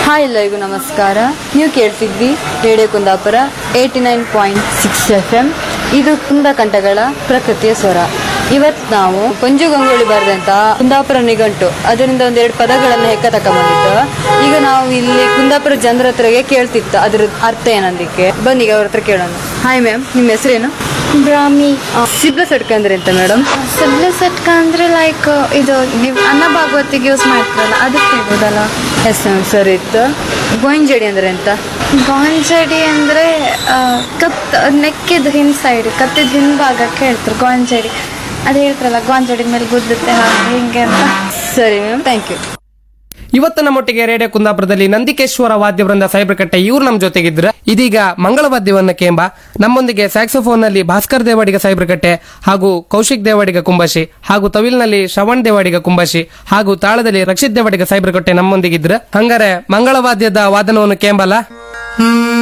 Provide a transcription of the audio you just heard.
hi ಎಲ್ಲರಿಗೂ ನಮಸ್ಕಾರ ನೀವು ಕೇಳ್ತಿದ್ವಿ radio Kundapura eighty nine point six F M ಇದು ಕುಂದ ಕಂಠಗಳ ಪ್ರಕೃತಿಯ ಸ್ವರ ಇವತ್ತು ನಾವು ಪಂಜು ಗಂಗೊಳ್ಳಿ ಬರೆದಂತ ಕುಂದಾಪುರ ನಿಘಂಟು ಅದರಿಂದ ಒಂದೆರಡು ಪದಗಳನ್ನು ಹೆಕ್ಕ ತಕೊಂಬಂದಿತ್ತು ಈಗ ನಾವು ಇಲ್ಲಿ ಕುಂದಾಪುರ ಜನರ ಹತ್ರಗೆ ಕೇಳ್ತಿತ್ತು ಅದ್ರ ಅರ್ಥ ಏನಂದಿಕ್ಕೆ ಬನ್ನಿ ಈಗ ಅವ್ರ ಹತ್ರ ಕೇಳೋಣ ಹಾಯ್ ಮ್ಯಾಮ್ ನಿಮ್ಮ ಹೆಸರೇನು ಬ್ರಾಹ್ಮಿ ಸಿಬ್ಲ ಸಟ್ಕ ಅಂದ್ರೆ ಎಂತ ಮೇಡಮ್ ಸಬ್ಲ ಸಟ್ಕ ಅಂದ್ರೆ ಲೈಕ್ ಇದು ನೀವು ಅನ್ನ ಭಾಗವತಿಗೆ ಯೂಸ್ ಮಾಡ್ತಾರಲ್ಲ ಅದಕ್ಕೆ ಹೇಳ್ಬೋದಲ್ಲ ಎಸ್ ಮ್ಯಾಮ್ ಸರಿ ಇತ್ತು ಗೋಯಿಂಜಡಿ ಅಂದ್ರೆ ಎಂತ ಗಾಂಜಡಿ ಅಂದ್ರೆ ಆ, ಕತ್ ನೆಕ್ಕಿದ ಹಿಂದ್ ಸೈಡ್ ಕತ್ತಿದ ಹಿಂದ್ ಭಾಗಕ್ಕೆ ಹೇಳ್ತಾರೆ ಗಾಂಜಡಿ ಅದು ಹೇಳ್ತಾರಲ್ಲ ಗಾಂಜಡಿ ಮೇಲೆ ಗುದ್ದುತ್ತೆ ಹಾಗೆ ಹಿಂಗೆ ಅಂತ ಸರಿ ಮ್ಯಾಮ್ ಥ್ಯಾಂಕ್ ಯು ಇವತ್ತು ನಮ್ಮೊಟ್ಟಿಗೆ ರೇಡಿಯೋ ಕುಂದಾಪುರದಲ್ಲಿ ನಂದಿಕೇಶ್ವರ ವಾದ್ಯ ವೃಂದ ಸೈಬ್ರಕಟ್ಟೆ ಇವ್ರು ನಮ್ಮ ಜೊತೆಗಿದ್ರ ಇದೀಗ ಮಂಗಳ ವಾದ್ಯವನ್ನ ಕೇಂಬ ನಮ್ಮೊಂದಿಗೆ ಸ್ಯಾಕ್ಸೋಫೋನ್ ನಲ್ಲಿ ಭಾಸ್ಕರ್ ದೇವಾಡಿಗ ಸೈಬ್ರಕಟ್ಟೆ ಹಾಗೂ ಕೌಶಿಕ್ ದೇವಾಡಿಗ ಕುಂಬಾಶಿ ಹಾಗೂ ತವಿಲ್ನಲ್ಲಿ ಶ್ರವಣ್ ದೇವಾಡಿಗ ಕುಂಬಾಶಿ ಹಾಗೂ ತಾಳದಲ್ಲಿ ರಕ್ಷಿತ್ ದೇವಾಡಿಗ ಸೈಬ್ರಕಟ್ಟೆ ನಮ್ಮೊಂದಿಗಿದ್ರ ಹಂಗಾರೆ ಮಂಗಳ ವಾದ್ಯದ ವಾದನವನ್ನು ಕೇಂಬಲ್ಲ